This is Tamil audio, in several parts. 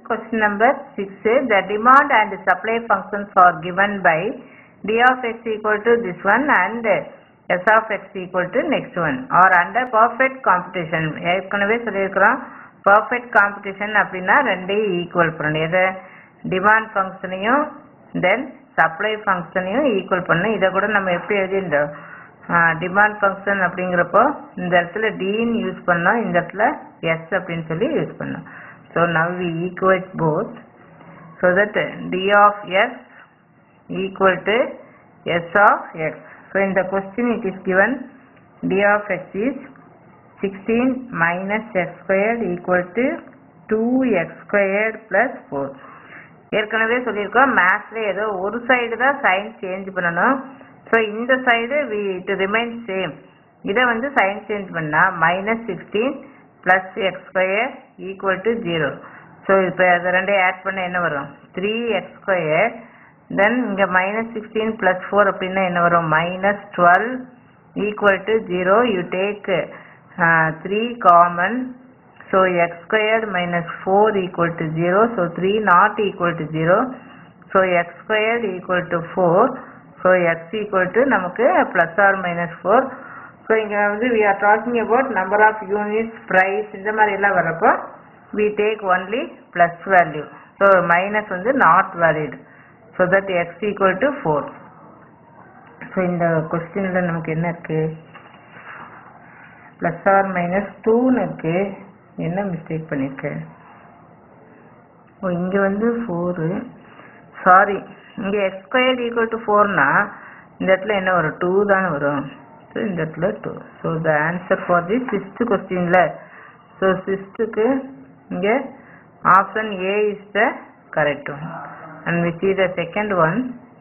question number 6 the demand and supply functions are given by d of x equal to this one and s of x equal to next one or under perfect competition ஏற்கனவே சொல்லியிருக்கிறோம் perfect competition அப்படின்னா ரெண்டையும் ஈக்குவல் பண்ணணும் எதை டிமாண்ட் ஃபங்க்ஷனையும் தென் சப்ளை ஃபங்க்ஷனையும் ஈக்குவல் பண்ணணும் இதை கூட நம்ம எப்படி எழுதியிருந்தோம் டிமாண்ட் ஃபங்க்ஷன் அப்படிங்கிறப்போ இந்த இடத்துல டின்னு யூஸ் பண்ணோம் இந்த இடத்துல எஸ் அப்படின்னு சொல்லி யூஸ் பண்ணோம் so now we equate both so that D of S equal to s of x. So in the question it is given d of x is 16 minus x squared equal to 2x squared plus 4. ஏற்கனவே சொல்லியிருக்கோம் மேத்ஸ்ல ஏதோ ஒரு சைடு தான் சைன் சேஞ்ச் பண்ணணும் ஸோ இந்த side we it remain same இதை வந்து சைன் சேஞ்ச் பண்ணா minus sixteen plus X square equal to zero so இப்போ அதை ரெண்டையும் ஆட் பண்ண என்ன வரும் த்ரீ எக்ஸ் ஸ்கொயர் தென் இங்கே மைனஸ் சிக்ஸ்டீன் ப்ளஸ் ஃபோர் அப்படின்னா என்ன வரும் minus twelve equal to zero you take three common so X squared minus four equal to zero so three not equal to zero so X squared equal to four so X equal to நமக்கு plus or minus four so இங்கே வந்து we are talking about number of units price இந்த மாதிரி எல்லாம் வரப்போ we take only plus value so minus வந்து not valid so that X equal to four so இந்த கொஸ்டினில் நமக்கு என்ன இருக்கு ப்ளஸ் ஆர் மைனஸ் டூன்னு இருக்கு என்ன மிஸ்டேக் பண்ணியிருக்கேன் ஓ இங்கே வந்து ஃபோரு சாரி இங்கே எக்ஸ் ஸ்கொயர் ஈக்குவல் டு ஃபோர்னா இந்த இடத்துல என்ன வரும் டூ தானே வரும் ஸோ இந்த இடத்துல two so the answer for the sixth கொஸ்டினில் ஸோ சிக்ஸ்த்துக்கு இங்கே option A is the correct one and we see the second one.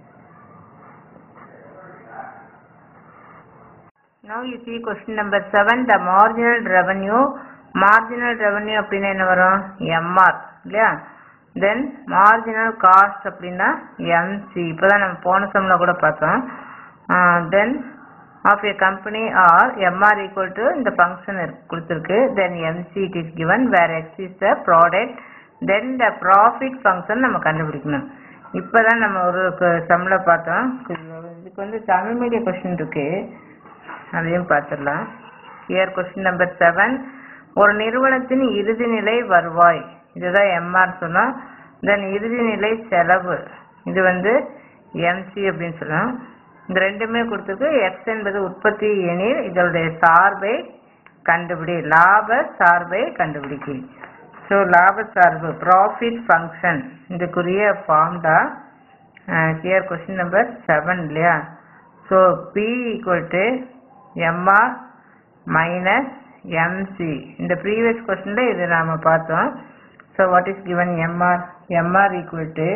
Now you see question number 7 the marginal revenue marginal revenue அப்படின்னா என்ன வரும் MR இல்லையா தென் மார்ஜினல் காஸ்ட் அப்படின்னா எம்சி இப்போதான் நம்ம போன சம்ல கூட பார்த்தோம் then of a company or MR equal to இந்த ஃபங்க்ஷன் கொடுத்துருக்கு then MC it is given where X is the product then the profit function நம்ம கண்டுபிடிக்கணும் இப்போதான் நம்ம ஒரு சம்ல பார்த்தோம் இதுக்கு வந்து தமிழ் மீடியம் கொஸ்டின் இருக்கு அதையும் பார்த்துடலாம் இயர் கொஸ்டின் நம்பர் செவன் ஒரு நிறுவனத்தின் இறுதி நிலை வருவாய் இதுதான் எம்ஆர் சொன்னோம் தென் இறுதி நிலை செலவு இது வந்து எம்சி அப்படின்னு சொல்லலாம் இந்த ரெண்டுமே கொடுத்துருக்கு எக்ஸ் என்பது உற்பத்தி எனில் இதனுடைய சார்பை கண்டுபிடி லாப சார்பை கண்டுபிடிக்கு ஸோ லாப சார்பு ப்ராஃபிட் ஃபங்க்ஷன் இதுக்குரிய ஃபார்ம் தான் ஹியர் கொஸ்டின் நம்பர் செவன் இல்லையா so P equal to MR minus MC இந்த ப்ரீவியஸ் கொஸ்டினில் இது நாம் பார்த்தோம் so what is given MR MR equal to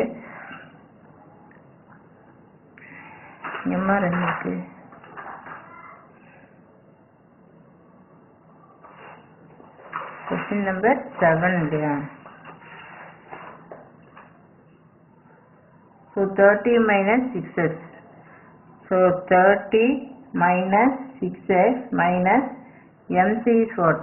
MR என்ன இருக்கு question number 7 இல்லையா so 30 minus 6x so 30 minus 6x minus mc is what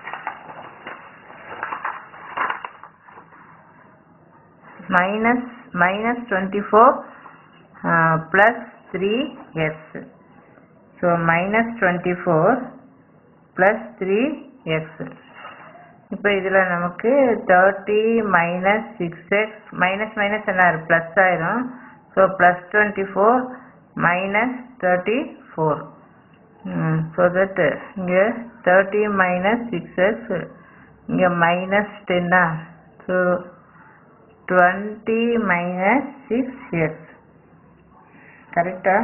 minus minus 24 uh, plus 3x so minus 24 plus 3x இப்போ இதில் நமக்கு thirty minus six X minus minus என்ன ப்ளஸ் ஆயிரும் so plus twenty four minus thirty four so that இங்கே தேர்ட்டி மைனஸ் சிக்ஸ் எக்ஸ் இங்கே மைனஸ் டென்னா so twenty minus six X கரெக்டா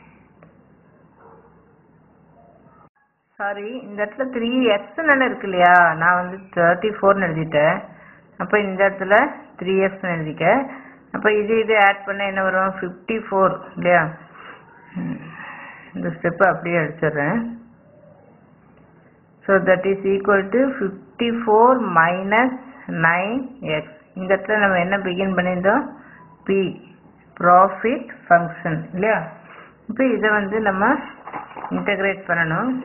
சாரி இந்த இடத்துல த்ரீ எக்ஸ் நல்லா இருக்கு இல்லையா நான் வந்து தேர்ட்டி ஃபோர்னு எழுதிட்டேன் அப்போ இந்த இடத்துல த்ரீ எக்ஸ்னு எழுதிக்க அப்போ இது இது ஆட் பண்ண என்ன வரும் ஃபிஃப்டி ஃபோர் இல்லையா இந்த ஸ்டெப்பை அப்படியே அடிச்சிடுறேன் so that is equal to fifty four minus nine X இந்த இடத்துல நம்ம என்ன பிகின் பண்ணியிருந்தோம் பி ப்ராஃபிட் ஃபங்க்ஷன் இல்லையா இப்போ இதை வந்து நம்ம இன்டகிரேட் பண்ணணும்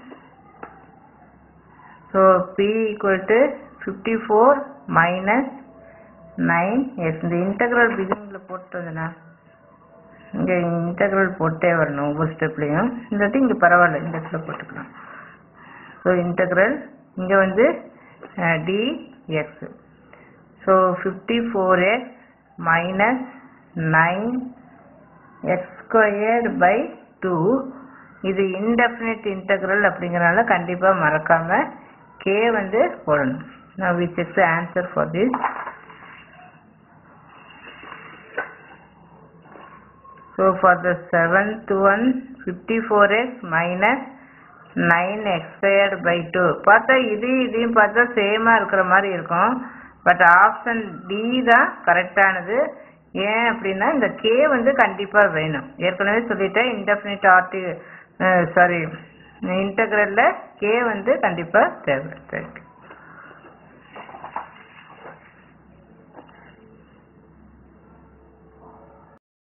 so P equal to fifty four minus nine X இந்த இன்டெக்ரல் பிகினிங்கில் போட்டதுண்ணா இங்கே இன்டெக்ரல் போட்டே வரணும் ஒவ்வொரு ஸ்டெப்லேயும் இந்த வாட்டி இங்கே பரவாயில்ல இந்த இடத்துல போட்டுக்கலாம் ஸோ இன்டெக்ரல் இங்கே வந்து D X so fifty four X minus nine X squared by two இது இன்டெஃபினிட் இன்டெக்ரல் அப்படிங்கிறனால கண்டிப்பாக மறக்காம கே வந்து போடணும் now we check the answer for this so for the seventh one 54x minus 9x squared by 2 பார்த்தா இது இதையும் பார்த்தா சேமா இருக்கிற மாதிரி இருக்கும் பட் ஆப்ஷன் டி தான் கரெக்டானது ஏன் அப்படின்னா இந்த கே வந்து கண்டிப்பா வேணும் ஏற்கனவே சொல்லிட்டேன் இன்டெஃபினிட் ஆர்டி சாரி இன்டகிரல்ல கே வந்து கண்டிப்பா தேவை தேங்க்யூ